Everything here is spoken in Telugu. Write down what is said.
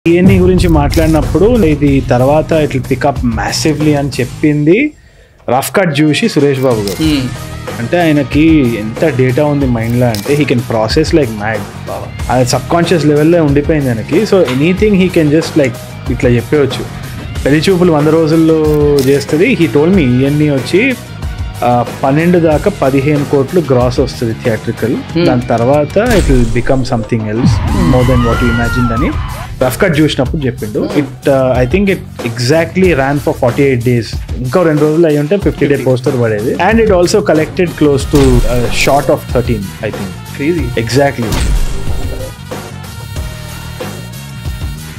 ఈఎన్ఈ గురించి మాట్లాడినప్పుడు ఇది తర్వాత ఇట్లా పికప్ మ్యాసివ్లీ అని చెప్పింది రఫ్ కట్ చూసి సురేష్ బాబు గారు అంటే ఆయనకి ఎంత డేటా ఉంది మైండ్లో అంటే he can process like mad అది సబ్ కాన్షియస్ లెవెల్లో ఉండిపోయింది ఆయనకి so anything he can just like ఇట్లా చెప్పవచ్చు పెళ్లి చూపులు వంద రోజుల్లో చేస్తుంది హీ టోల్ మీ ఇవన్నీ వచ్చి ఆ, పన్నెండు దాకా పదిహేను కోట్లు గ్రాస్ వస్తుంది థియేట్రికల్ దాని తర్వాత it will become something else more then what imagine అని రఫ్ కట్ చూసినప్పుడు చెప్పిండు it I think it exactly ran for forty eight days ఇంకో రెండు రోజులు అయ్యి ఉంటే ఫిఫ్టీ డే పోస్టర్ పడేది and it also collected close to short of thirteen I think crazy exactly